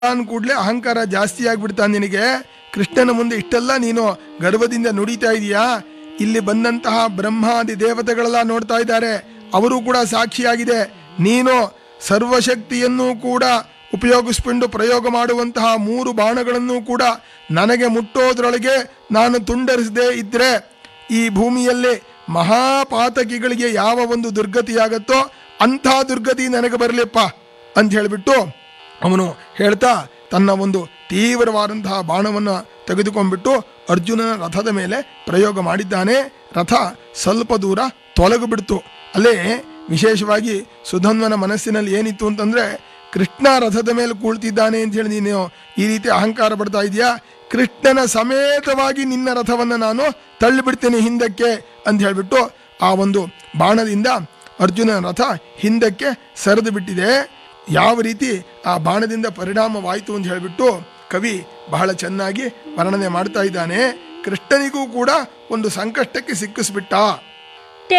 ಅನ್ ಕೂಡಲೇ ಅಹಂಕಾರ ಜಾಸ್ತಿ ಆಗ್ಬಿಡ್ತಾನೆ ನಿನಗೆ ಕೃಷ್ಣನ ಮುಂದೆ ಇಷ್ಟೆಲ್ಲ ನೀನು ಗರ್ವದಿಂದ ನುಡಿತಾ ಇದೀಯಾ ಇಲ್ಲಿ ಬಂದಂತಹ ಬ್ರಹ್ಮಾದಿ ದೇವತೆಗಳೆಲ್ಲ ನೋಡ್ತಾ ಇದ್ದಾರೆ ಅವರು ಕೂಡ ಸಾಕ್ಷಿಯಾಗಿದೆ ನೀನು ಸರ್ವಶಕ್ತಿಯನ್ನು ಕೂಡ ಉಪಯೋಗಿಸ್ಕೊಂಡು ಪ್ರಯೋಗ ಮಾಡುವಂತಹ ಮೂರು ಬಾಣಗಳನ್ನು ಕೂಡ ನನಗೆ ಮುಟ್ಟೋದ್ರೊಳಗೆ ನಾನು ತುಂಡರಿಸದೇ ಇದ್ರೆ ಈ ಭೂಮಿಯಲ್ಲಿ ಮಹಾಪಾತಕಿಗಳಿಗೆ ಯಾವ ಒಂದು ದುರ್ಗತಿಯಾಗತ್ತೋ ಅಂಥ ದುರ್ಗತಿ ನನಗೆ ಬರಲಿಪ್ಪ ಅಂತ ಹೇಳಿಬಿಟ್ಟು ಅವನು ಹೇಳ್ತಾ ತನ್ನ ಒಂದು ತೀವ್ರವಾದಂತಹ ಬಾಣವನ್ನು ತೆಗೆದುಕೊಂಡ್ಬಿಟ್ಟು ಅರ್ಜುನನ ರಥದ ಮೇಲೆ ಪ್ರಯೋಗ ಮಾಡಿದ್ದಾನೆ ರಥ ಸ್ವಲ್ಪ ದೂರ ತೊಲಗು ಬಿಡ್ತು ಅಲ್ಲೇ ವಿಶೇಷವಾಗಿ ಸುಧನ್ವನ ಮನಸ್ಸಿನಲ್ಲಿ ಏನಿತ್ತು ಅಂತಂದ್ರೆ ಕೃಷ್ಣ ರಥದ ಮೇಲೆ ಕೂಳ್ತಿದ್ದಾನೆ ಅಂತ ಹೇಳಿ ನೀನು ಈ ರೀತಿ ಅಹಂಕಾರ ಪಡ್ತಾ ಇದೆಯಾ ಕೃಷ್ಣನ ಸಮೇತವಾಗಿ ನಿನ್ನ ರಥವನ್ನು ನಾನು ತಳ್ಳಿಬಿಡ್ತೇನೆ ಹಿಂದಕ್ಕೆ ಅಂತ ಹೇಳಿಬಿಟ್ಟು ಆ ಒಂದು ಬಾಣದಿಂದ ಅರ್ಜುನನ ರಥ ಹಿಂದಕ್ಕೆ ಸರಿದು ಬಿಟ್ಟಿದೆ ಯಾವ ರೀತಿ ಆ ಬಾಣದಿಂದ ಪರಿಣಾಮವಾಯಿತು ಅಂತ ಹೇಳಿಬಿಟ್ಟು ಕವಿ ಬಹಳ ಚೆನ್ನಾಗಿ ವರ್ಣನೆ ಮಾಡ್ತಾ ಇದ್ದಾನೆ ಕೃಷ್ಣನಿಗೂ ಕೂಡ ಒಂದು ಸಂಕಷ್ಟಕ್ಕೆ ಸಿಕ್ಕಿಸ್ಬಿಟ್ಟ